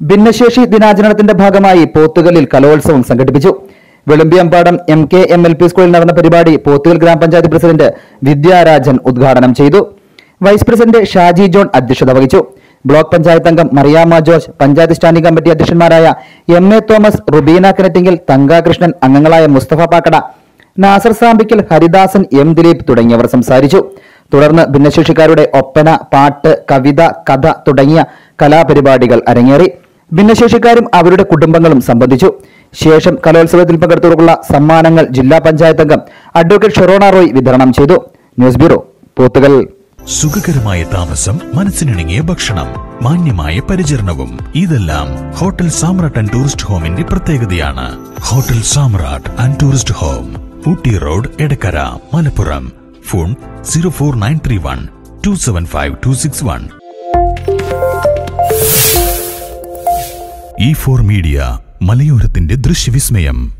ഭിന്നശേഷി ദിനാചരണത്തിന്റെ ഭാഗമായി പോത്തുകലിൽ കലോത്സവം സംഘടിപ്പിച്ചു Velumbiyampadam M K M L P സ്കൂളിൽ നടന്ന പരിപാടി പോത്തുകൽ ഗ്രാമപഞ്ചായത്ത് പ്രസിഡന്റ് വിദ്യാരാജൻ ഉദ്ഘാടനം ചെയ്തു വൈസ് പ്രസിഡന്റ് ഷാജി ജോൺ അധ്യക്ഷത വഹിച്ചു ബ്ലോക്ക് പഞ്ചായത്ത് അംഗം Mariyamma George panchayat standing committee അധ്യക്ഷന്മാരായ M A Thomas Rubeena Kinattinkil Thankakrishnan അംഗങ്ങളായ മുസ്തഫ പാക്കട നാസർ സാമ്പിക്കൽ ഹരിദാസൻ എം ദിലീപ് തുടങ്ങിയവർ സംസാരിച്ചു തുടർന്ന് ഭിന്നശേഷിക്കാരുടെ ഒപ്പന പാട്ട് കവിത കഥ തുടങ്ങിയ കലാപരിപാടികൾ അരങ്ങേറി ഭിന്നശേഷിക്കാരും അവരുടെ കുടുംബങ്ങളും സംബന്ധിച്ചു ശേഷം കലോത്സവത്തിൽ പങ്കെടുത്തവർക്കുള്ള സമ്മാനങ്ങൾ ജില്ലാ പഞ്ചായത്ത് അംഗം അഡ്വക്കേറ്റ് ഷൊറോണ റോയ് വിതരണം ചെയ്തു ന്യൂസ് ബ്യൂറോ പോത്തുകൽ സുഖകരമായ താമസം മനസ്സിനിണങ്ങിയ ഭക്ഷണം മാന്യമായ പരിചരണവും ഇതെല്ലാം ഹോട്ടൽ സാമ്രാട്ട് ആൻഡ് ടൂറിസ്റ്റ് ഹോമിന്റെ പ്രത്യേകതയാണ് hotel Samrat and tourist home Ooty road Edakkara Malappuram phone zero four nine three one two seven five two six one E four media മലയോരത്തിന്റെ ദൃശ്യവിസ്മയം